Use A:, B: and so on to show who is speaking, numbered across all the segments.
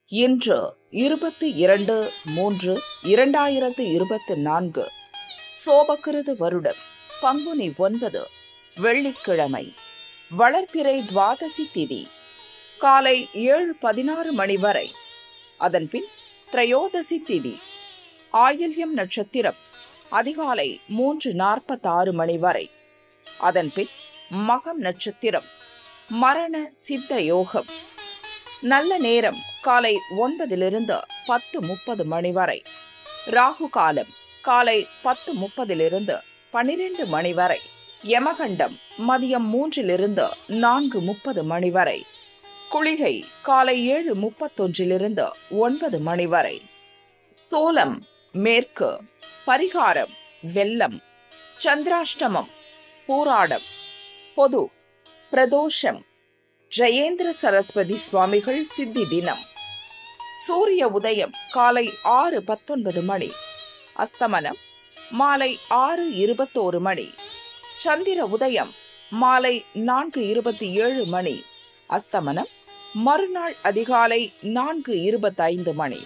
A: இன்று இருபத்தி இரண்டு மூன்று இரண்டாயிரத்து இருபத்தி நான்கு சோபகிருது வருடம் பங்குனி ஒன்பது வெள்ளிக்கிழமை வளர்பிறை துவாதசி திதி காலை ஏழு பதினாறு மணி வரை அதன்பின் திரையோதசி திதி ஆயில்யம் நட்சத்திரம் அதிகாலை மூன்று நாற்பத்தாறு மணி வரை அதன்பின் மகம் நட்சத்திரம் மரண சித்த யோகம் நல்ல நேரம் காலை ஒன்பதிலிருந்து பத்து முப்பது மணி வரை ராகு காலம் காலை பத்து முப்பதிலிருந்து பனிரெண்டு மணி வரை யமகண்டம் மதியம் மூன்றிலிருந்து நான்கு முப்பது மணி வரை குளிகை காலை ஏழு முப்பத்தொன்றிலிருந்து ஒன்பது மணி வரை சோலம் மேற்கு பரிகாரம் வெள்ளம் சந்திராஷ்டமம் பூராடம் பொது பிரதோஷம் ஜெயேந்திர சரஸ்வதி சுவாமிகள் சித்தி தினம் சூரிய உதயம் காலை ஆறு பத்தொன்பது மணி அஸ்தமனம் மாலை ஆறு இருபத்தோரு மணி சந்திர உதயம் மாலை நான்கு இருபத்தி ஏழு மணி அஸ்தமனம் மறுநாள் அதிகாலை நான்கு இருபத்தைந்து மணி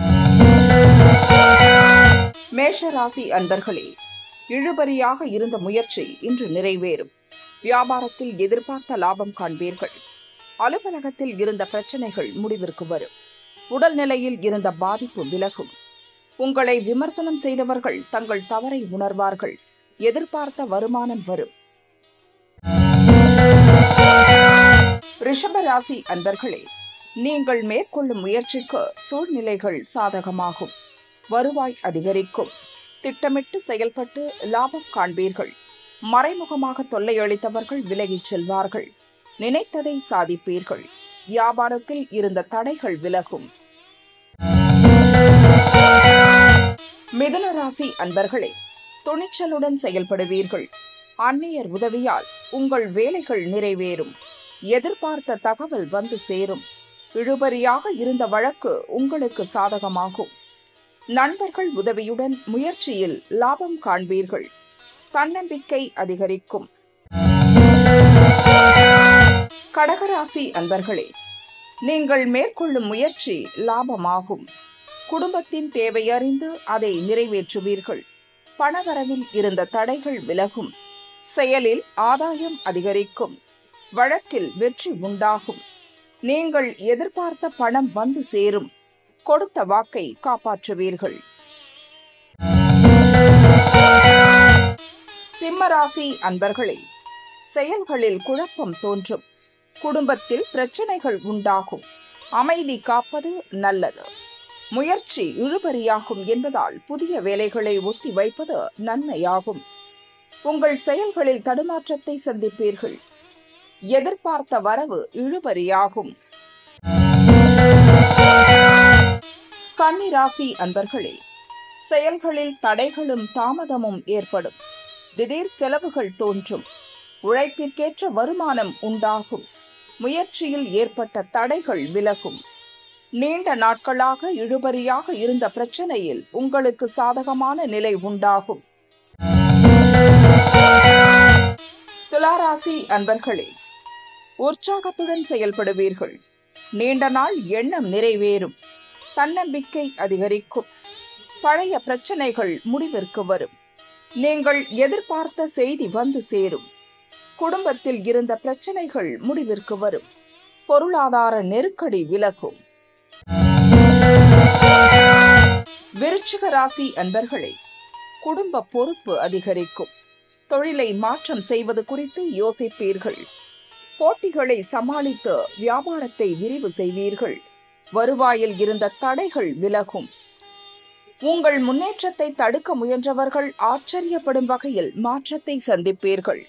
A: மேஷராசி அன்பர்களே இழுபறியாக இருந்த முயற்சி இன்று நிறைவேறும் வியாபாரத்தில் எதிர்பார்த்த லாபம் காண்பீர்கள் அலுவலகத்தில் இருந்த பிரச்சனைகள் முடிவிற்கு வரும் உடல்நிலையில் இருந்த பாதிப்பு விலகும் உங்களை விமர்சனம் செய்தவர்கள் தங்கள் தவறை உணர்வார்கள் எதிர்பார்த்த வருமானம் வரும் ரிஷபராசி அன்பர்களே நீங்கள் மேற்கொள்ளும் முயற்சிக்கு சூழ்நிலைகள் சாதகமாகும் வருவாய் அதிகரிக்கும் திட்டமிட்டு செயல்பட்டு லாபம் காண்பீர்கள் மறைமுகமாக தொல்லையளித்தவர்கள் விலகிச் செல்வார்கள் நினைத்ததை சாதிப்பீர்கள் வியாபாரத்தில் இருந்த தடைகள் விலகும் மிதுன ராசி அன்பர்களே துணிச்சலுடன் செயல்படுவீர்கள் அந்நியர் உதவியால் உங்கள் வேலைகள் நிறைவேறும் எதிர்பார்த்த தகவல் வந்து சேரும் இழுபறியாக இருந்த வழக்கு உங்களுக்கு சாதகமாகும் நண்பர்கள் உதவியுடன் முயற்சியில் லாபம் காண்பீர்கள் தன்னம்பிக்கை அதிகரிக்கும் கடகராசி அன்பர்களே நீங்கள் மேற்கொள்ளும் முயற்சி லாபமாகும் குடும்பத்தின் தேவையறிந்து அதை நிறைவேற்றுவீர்கள் பணவரவில் இருந்த தடைகள் விலகும் செயலில் ஆதாயம் அதிகரிக்கும் வழக்கில் வெற்றி உண்டாகும் நீங்கள் எதிர்பார்த்த பணம் வந்து சேரும் கொடுத்த வாக்கை காப்பாற்றுவீர்கள் சிம்மராசி அன்பர்களே செயல்களில் குழப்பம் தோன்றும் குடும்பத்தில் பிரச்சனைகள் உண்டாகும் அமைதி காப்பது நல்லது முயற்சி இழுபறியாகும் என்பதால் புதிய வேலைகளை ஒத்தி வைப்பது நன்மையாகும் உங்கள் செயல்களில் தடுமாற்றத்தை சந்திப்பீர்கள் எதிர்பார்த்த வரவு இழுபறியாகும் கன்னிராசி அன்பர்களே செயல்களில் தடைகளும் தாமதமும் ஏற்படும் திடீர் செலவுகள் தோன்றும் உழைப்பிற்கேற்ற வருமானம் உண்டாகும் முயற்சியில் ஏற்பட்ட தடைகள் விலகும் நீண்ட நாட்களாக இழுபறியாக இருந்த பிரச்சனையில் உங்களுக்கு சாதகமான நிலை உண்டாகும் துளாராசி அன்பர்களே உற்சாகத்துடன் செயல்படுவீர்கள் நீண்ட நாள் எண்ணம் நிறைவேறும் தன்னம்பிக்கை அதிகரிக்கும் பழைய பிரச்சனைகள் முடிவிற்கு வரும் நீங்கள் எதிர்பார்த்த செய்தி வந்து சேரும் குடும்பத்தில் இருந்த பிரச்சனைகள் முடிவிற்கு வரும் பொருளாதார நெருக்கடி விலகும் விருச்சிக ராசி அன்பர்களே குடும்ப பொறுப்பு அதிகரிக்கும் தொழிலை மாற்றம் செய்வது குறித்து யோசிப்பீர்கள் போட்டிகளை சமாளித்து வியாபாரத்தை விரிவு செய்வீர்கள் வருவாயில் இருந்த தடைகள் விலகும் உங்கள் முன்னேற்றத்தை தடுக்க முயன்றவர்கள் ஆச்சரியப்படும் வகையில் மாற்றத்தை சந்திப்பீர்கள்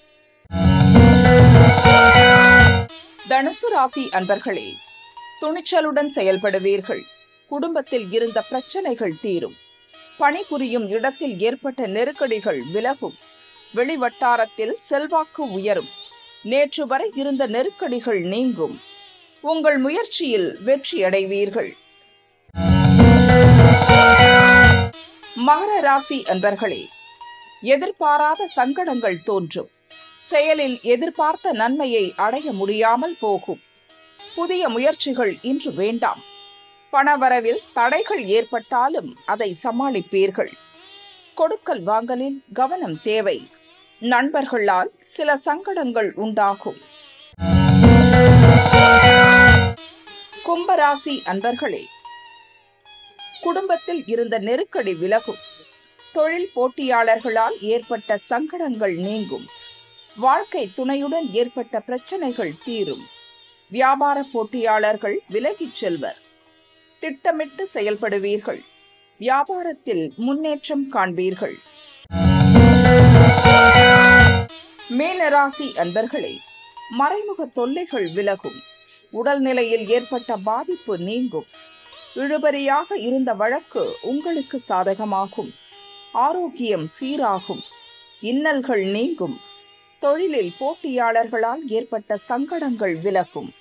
A: தனுசு ராசி அன்பர்களே துணிச்சலுடன் செயல்படுவீர்கள் குடும்பத்தில் இருந்த பிரச்சனைகள் தீரும் பணிபுரியும் இடத்தில் ஏற்பட்ட நெருக்கடிகள் விலகும் வெளிவட்டாரத்தில் செல்வாக்கு உயரும் நேற்று வரை இருந்த நெருக்கடிகள் நீங்கும் உங்கள் முயற்சியில் வெற்றியடைவீர்கள் மகர ராசி அன்பர்களே எதிர்பாராத சங்கடங்கள் தோன்றும் செயலில் எதிர்பார்த்த நன்மையை அடைய முடியாமல் போகும் புதிய முயற்சிகள் இன்று வேண்டாம் பணவரவில் தடைகள் ஏற்பட்டாலும் அதை சமாளிப்பீர்கள் கொடுக்கல் வாங்கலில் கவனம் தேவை நண்பர்களால் சில சங்கடங்கள் உண்டாகும் கும்பராசி அன்பர்களே குடும்பத்தில் இருந்த நெருக்கடி விலகும் தொழில் போட்டியாளர்களால் ஏற்பட்ட சங்கடங்கள் நீங்கும் வாழ்க்கை துணையுடன் ஏற்பட்ட பிரச்சனைகள் தீரும் வியாபார போட்டியாளர்கள் விலகிச் செல்வர் திட்டமிட்டு செயல்படுவீர்கள் வியாபாரத்தில் முன்னேற்றம் காண்பீர்கள் மீனராசி அன்பர்களே மறைமுக தொல்லைகள் விலகும் உடல்நிலையில் ஏற்பட்ட பாதிப்பு நீங்கும் இழுபறியாக இருந்த வழக்கு உங்களுக்கு சாதகமாகும் ஆரோக்கியம் சீராகும் இன்னல்கள் நீங்கும் தொழிலில் போட்டியாளர்களால் ஏற்பட்ட சங்கடங்கள் விலகும்